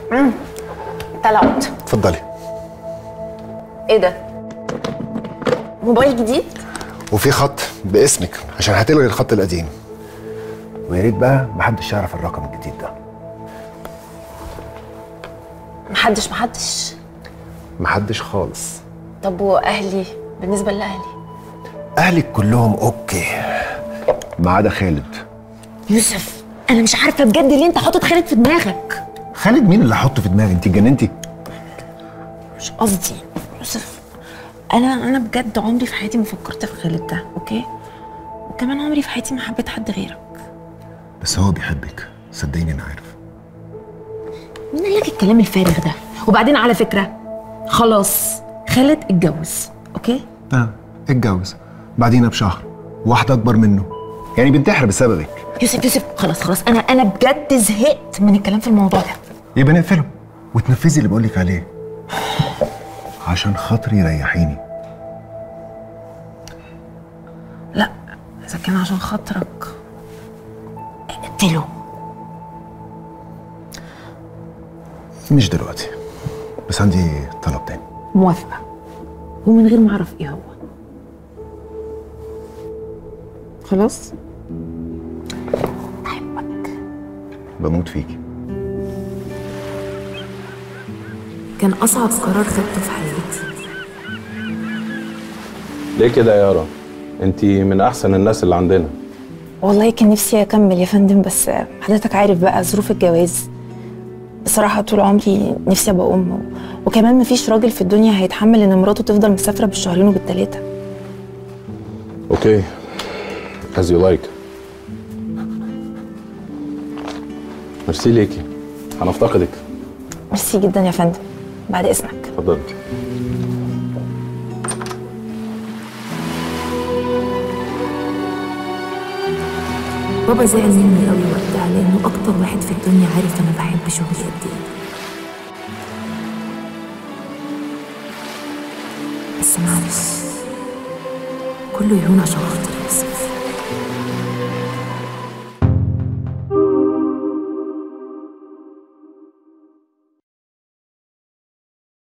طلعت اتفضلي ايه ده موبايل جديد وفي خط باسمك عشان هتلغي الخط القديم ويا ريت بقى محدش يعرف الرقم الجديد ده محدش محدش محدش خالص طب واهلي بالنسبه لاهلي اهلك كلهم اوكي ما عدا خالد يوسف انا مش عارفه بجد ليه انت حاطط خالد في دماغك خالد مين اللي حطه في دماغي انت اتجننتي مش قصدي يوسف انا انا بجد عمري في حياتي ما فكرت في خالد ده اوكي وكمان عمري في حياتي ما حبيت حد غيرك بس هو بيحبك صدقيني انا عارف مين قال لك الكلام الفارغ ده وبعدين على فكره خلاص خالد اتجوز اوكي اه اتجوز بعدينا بشهر واحده اكبر منه يعني بنتحر بسببك يوسف يوسف خلاص خلاص انا انا بجد زهقت من الكلام في الموضوع ده يبقى نقفله وتنفذي اللي بقولك عليه عشان خاطري ريحيني لا اذا كان عشان خاطرك اقتله مش دلوقتي بس عندي طلب تاني موافقه ومن غير ما اعرف ايه هو خلاص بحبك بموت فيكي كان اصعب قرار خدته في حياتي ليه كده يا يارا انت من احسن الناس اللي عندنا والله كان نفسي اكمل يا فندم بس حضرتك عارف بقى ظروف الجواز بصراحة طول عمري نفسي ابقى ام وكمان مفيش راجل في الدنيا هيتحمل ان مراته تفضل مسافرة بالشهرين وبالتلاتة اوكي as you like ميرسي ليكي هنفتقدك ميرسي جدا يا فندم بعد اذنك اتفضلي بابا زعل مني قوي وقتها لانه اكتر واحد في الدنيا عارف انا بحب شغلي قد ايه بس معلش كله يهون عشان خاطر يوسف